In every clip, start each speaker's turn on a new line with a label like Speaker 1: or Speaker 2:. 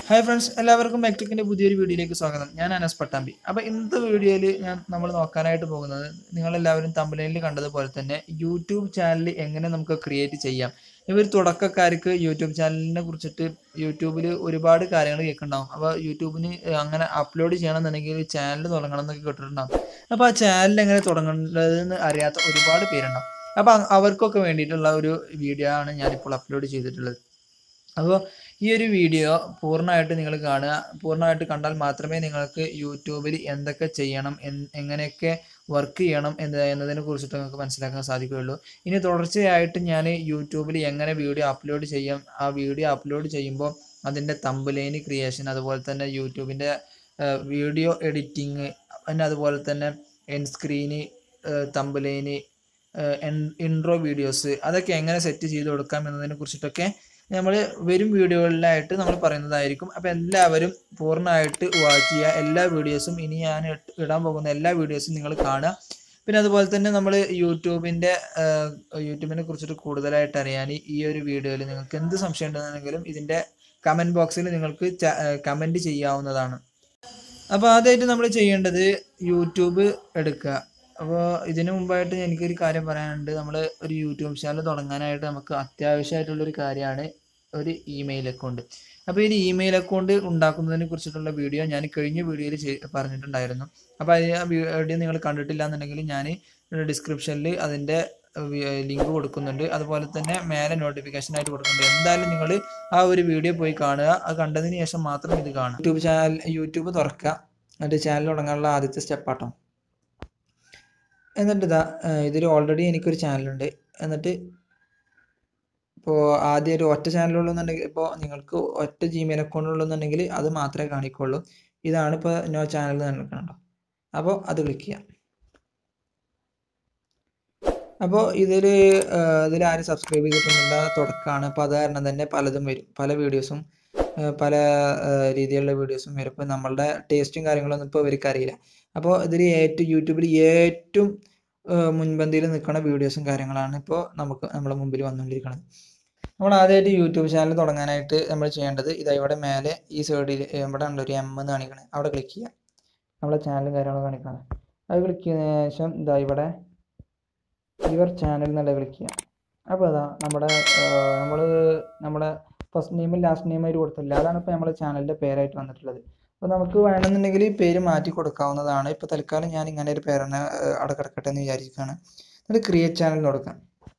Speaker 1: hi friends എല്ലാവർക്കും മെക്ടിക്കിൻ്റെ പുതിയൊരു വീഡിയോയിലേക്ക് സ്വാഗതം ഞാൻ അനസ് പട്ടാമ്പി അപ്പോൾ ഇന്നത്തെ വീഡിയോയിൽ ഞാൻ നമ്മൾ നോക്കാനായിട്ട് പോകുന്നത് നിങ്ങളെല്ലാവരും തമ്പനയിൽ കണ്ടതുപോലെ തന്നെ യൂട്യൂബ് ചാനൽ എങ്ങനെ നമുക്ക് ക്രിയേറ്റ് ചെയ്യാം ഇവർ തുടക്കക്കാർക്ക് യൂട്യൂബ് ചാനലിനെ കുറിച്ചിട്ട് യൂട്യൂബിൽ ഒരുപാട് കാര്യങ്ങൾ കേൾക്കുന്നുണ്ടാവും അപ്പോൾ യൂട്യൂബിന് അങ്ങനെ അപ്ലോഡ് ചെയ്യണമെന്നുണ്ടെങ്കിൽ ചാനൽ തുടങ്ങണം എന്നൊക്കെ കേട്ടിട്ടുണ്ടാവും അപ്പോൾ ആ ചാനൽ എങ്ങനെ തുടങ്ങേണ്ടതെന്ന് അറിയാത്ത ഒരുപാട് പേരുണ്ടാവും അപ്പോൾ അവർക്കൊക്കെ വേണ്ടിയിട്ടുള്ള ഒരു വീഡിയോ ആണ് ഞാനിപ്പോൾ അപ്ലോഡ് ചെയ്തിട്ടുള്ളത് അപ്പോൾ ഈ ഒരു വീഡിയോ പൂർണ്ണമായിട്ട് നിങ്ങൾ കാണുക പൂർണ്ണമായിട്ട് കണ്ടാൽ മാത്രമേ നിങ്ങൾക്ക് യൂട്യൂബിൽ എന്തൊക്കെ ചെയ്യണം എൻ- എങ്ങനെയൊക്കെ വർക്ക് ചെയ്യണം എന്ന് എന്നതിനെ കുറിച്ചിട്ട് നിങ്ങൾക്ക് മനസ്സിലാക്കാൻ സാധിക്കുകയുള്ളൂ ഇനി തുടർച്ചയായിട്ട് ഞാൻ യൂട്യൂബിൽ എങ്ങനെ വീഡിയോ അപ്ലോഡ് ചെയ്യാം ആ വീഡിയോ അപ്ലോഡ് ചെയ്യുമ്പോൾ അതിൻ്റെ തമ്പലൈന് ക്രിയേഷൻ അതുപോലെ തന്നെ യൂട്യൂബിൻ്റെ വീഡിയോ എഡിറ്റിങ് പിന്നെ അതുപോലെ തന്നെ end screen thumbnail intro videos അതൊക്കെ എങ്ങനെ സെറ്റ് ചെയ്ത് കൊടുക്കാം എന്നതിനെ കുറിച്ചിട്ടൊക്കെ നമ്മൾ വരും വീഡിയോകളിലായിട്ട് നമ്മൾ പറയുന്നതായിരിക്കും അപ്പോൾ എല്ലാവരും പൂർണ്ണമായിട്ട് വാച്ച് ചെയ്യുക എല്ലാ വീഡിയോസും ഇനി ഞാൻ ഇട്ട് ഇടാൻ പോകുന്ന എല്ലാ വീഡിയോസും നിങ്ങൾ കാണുക പിന്നെ അതുപോലെ തന്നെ നമ്മൾ യൂട്യൂബിൻ്റെ യൂട്യൂബിനെ കുറിച്ചിട്ട് കൂടുതലായിട്ട് അറിയാൻ ഈ ഒരു വീഡിയോയിൽ നിങ്ങൾക്ക് എന്ത് സംശയം ഉണ്ടെന്നുണ്ടെങ്കിലും ഇതിൻ്റെ കമൻറ്റ് ബോക്സിൽ നിങ്ങൾക്ക് കമൻറ്റ് ചെയ്യാവുന്നതാണ് അപ്പോൾ ആദ്യമായിട്ട് നമ്മൾ ചെയ്യേണ്ടത് യൂട്യൂബ് എടുക്കുക അപ്പോൾ ഇതിനു മുമ്പായിട്ട് എനിക്കൊരു കാര്യം പറയാനുണ്ട് നമ്മൾ ഒരു യൂട്യൂബ് ചാനൽ തുടങ്ങാനായിട്ട് നമുക്ക് അത്യാവശ്യമായിട്ടുള്ളൊരു കാര്യമാണ് ഒരു ഇമെയിൽ അക്കൗണ്ട് അപ്പോൾ ഈ ഇമെയിൽ അക്കൗണ്ട് ഉണ്ടാക്കുന്നതിനെ കുറിച്ചിട്ടുള്ള വീഡിയോ ഞാൻ കഴിഞ്ഞ വീഡിയോയിൽ പറഞ്ഞിട്ടുണ്ടായിരുന്നു അപ്പോൾ ആ വീഡിയോ നിങ്ങൾ കണ്ടിട്ടില്ല എന്നുണ്ടെങ്കിൽ ഞാൻ ഡിസ്ക്രിപ്ഷനിൽ അതിൻ്റെ ലിങ്ക് കൊടുക്കുന്നുണ്ട് അതുപോലെ തന്നെ മേലെ നോട്ടിഫിക്കേഷൻ ആയിട്ട് കൊടുക്കുന്നുണ്ട് എന്തായാലും നിങ്ങൾ ആ ഒരു വീഡിയോ പോയി കാണുക അത് കണ്ടതിന് ശേഷം മാത്രം ഇത് കാണുക യൂട്യൂബ് ചാനൽ യൂട്യൂബ് തുറക്കുക എന്നിട്ട് ചാനൽ തുടങ്ങാനുള്ള ആദ്യത്തെ സ്റ്റെപ്പാട്ടോ എന്നിട്ട് ഇതാ ഇതിൽ ഓൾറെഡി എനിക്കൊരു ചാനലുണ്ട് എന്നിട്ട് ഇപ്പോൾ ആദ്യം ഒരു ഒറ്റ ചാനലുള്ളൂന്നുണ്ടെങ്കിൽ ഇപ്പോൾ നിങ്ങൾക്ക് ഒറ്റ ജിമെയിൽ അക്കൗണ്ട് ഉള്ളൂന്നുണ്ടെങ്കിൽ അത് മാത്രമേ കാണിക്കുള്ളൂ ഇതാണ് ഇപ്പോൾ നോ ചാനൽ കാണിക്കണുണ്ടോ അപ്പോൾ അത് ക്ലിക്ക് ചെയ്യാം അപ്പോൾ ഇതിൽ ഇതിൽ ആരും സബ്സ്ക്രൈബ് ചെയ്തിട്ടൊന്നുമില്ല തുടക്കമാണ് അപ്പോൾ അത് കാരണം തന്നെ പലതും വരും പല വീഡിയോസും പല രീതിയിലുള്ള വീഡിയോസും വരും ഇപ്പോൾ നമ്മളുടെ ടേസ്റ്റും കാര്യങ്ങളൊന്നും ഇപ്പോൾ ഇവർക്ക് അറിയില്ല അപ്പോൾ ഇതിൽ ഏറ്റവും യൂട്യൂബിൽ ഏറ്റവും മുൻപന്തിയിൽ നിൽക്കുന്ന വീഡിയോസും കാര്യങ്ങളാണ് ഇപ്പോൾ നമുക്ക് നമ്മുടെ മുമ്പിൽ വന്നുകൊണ്ടിരിക്കുന്നത് നമ്മൾ ആദ്യമായിട്ട് യൂട്യൂബ് ചാനൽ തുടങ്ങാനായിട്ട് നമ്മൾ ചെയ്യേണ്ടത് ഇതാ ഇവിടെ മേലെ ഈ സൈഡിൽ ഇവിടെ ഉണ്ട് ഒരു എം എന്ന് കാണിക്കണത് അവിടെ ക്ലിക്ക് ചെയ്യുക നമ്മളെ ചാനലും കാര്യങ്ങളും കാണിക്കണം അത് ക്ലിക്ക് ചെയ്തതിന് ശേഷം ഇതാ ഇവിടെ യുവർ ചാനൽ എന്നുള്ള ക്ലിക്ക് ചെയ്യാം അപ്പോൾ അതാ നമ്മുടെ നമ്മൾ നമ്മുടെ ഫസ്റ്റ് നെയിമും ലാസ്റ്റ് നെയിമായിട്ട് കൊടുത്തില്ല അതാണ് ഇപ്പോൾ നമ്മുടെ ചാനലിൻ്റെ പേരായിട്ട് വന്നിട്ടുള്ളത് അപ്പോൾ നമുക്ക് വേണമെന്നുണ്ടെങ്കിൽ ഈ പേര് മാറ്റി കൊടുക്കാവുന്നതാണ് ഇപ്പോൾ തൽക്കാലം ഞാൻ ഇങ്ങനെ ഒരു പേരാണ് അവിടെ കിടക്കട്ടെ എന്ന് വിചാരിക്കുകയാണ് എന്നിട്ട് ക്രിയേറ്റ് ചാനൽ കൊടുക്കാം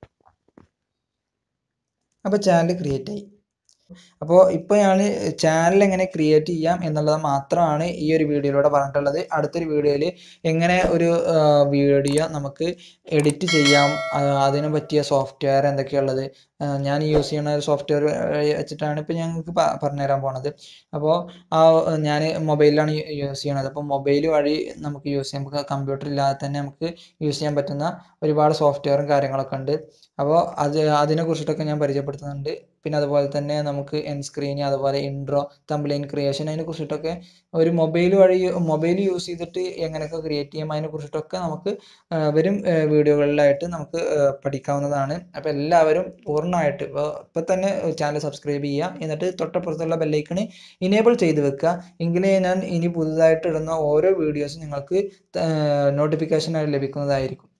Speaker 1: അപ്പോൾ ചാനൽ ക്രിയേറ്റ് ആയി അപ്പോൾ ഇപ്പോൾ ഞാൻ ചാനൽ എങ്ങനെ ക്രിയേറ്റ് ചെയ്യാം എന്നുള്ളത് മാത്രമാണ് ഈ ഒരു വീഡിയോയിലൂടെ പറഞ്ഞിട്ടുള്ളത് അടുത്തൊരു വീഡിയോയിൽ എങ്ങനെ ഒരു വീഡിയോ നമുക്ക് എഡിറ്റ് ചെയ്യാം അതിന് പറ്റിയ സോഫ്റ്റ്വെയർ എന്തൊക്കെയുള്ളത് ഞാൻ യൂസ് ചെയ്യുന്ന ഒരു സോഫ്റ്റ്വെയർ വെച്ചിട്ടാണ് ഇപ്പോൾ ഞങ്ങൾക്ക് പറഞ്ഞുതരാൻ പോണത് അപ്പോൾ ആ ഞാൻ മൊബൈലിലാണ് യൂസ് ചെയ്യണത് അപ്പോൾ മൊബൈൽ വഴി നമുക്ക് യൂസ് ചെയ്യാം നമുക്ക് കമ്പ്യൂട്ടർ ഇല്ലാതെ തന്നെ നമുക്ക് യൂസ് ചെയ്യാൻ പറ്റുന്ന ഒരുപാട് സോഫ്റ്റ്വെയറും കാര്യങ്ങളൊക്കെ ഉണ്ട് അപ്പോൾ അത് അതിനെ കുറിച്ചിട്ടൊക്കെ ഞാൻ പരിചയപ്പെടുത്തുന്നുണ്ട് പിന്നെ അതുപോലെ തന്നെ നമുക്ക് എൻ സ്ക്രീൻ അതുപോലെ ഇൻട്രോ തംബ്ലൈൻ ക്രിയേഷൻ അതിനെ കുറിച്ചിട്ടൊക്കെ ഒരു മൊബൈൽ വഴി മൊബൈൽ യൂസ് ചെയ്തിട്ട് എങ്ങനെയൊക്കെ ക്രിയേറ്റ് ചെയ്യാം അതിനെ കുറിച്ചിട്ടൊക്കെ നമുക്ക് വരും വീഡിയോകളിലായിട്ട് നമുക്ക് പഠിക്കാവുന്നതാണ് അപ്പോൾ എല്ലാവരും പൂർണ്ണമായിട്ട് ഇപ്പോൾ ഇപ്പോൾ തന്നെ ചാനൽ സബ്സ്ക്രൈബ് ചെയ്യുക എന്നിട്ട് തൊട്ടപ്പുറത്തുള്ള ബെല്ലൈക്കണ് ഇനേബിൾ ചെയ്ത് വെക്കുക എങ്കിലേ ഞാൻ ഇനി പുതുതായിട്ട് ഇടുന്ന ഓരോ വീഡിയോസും നിങ്ങൾക്ക് നോട്ടിഫിക്കേഷനായി ലഭിക്കുന്നതായിരിക്കും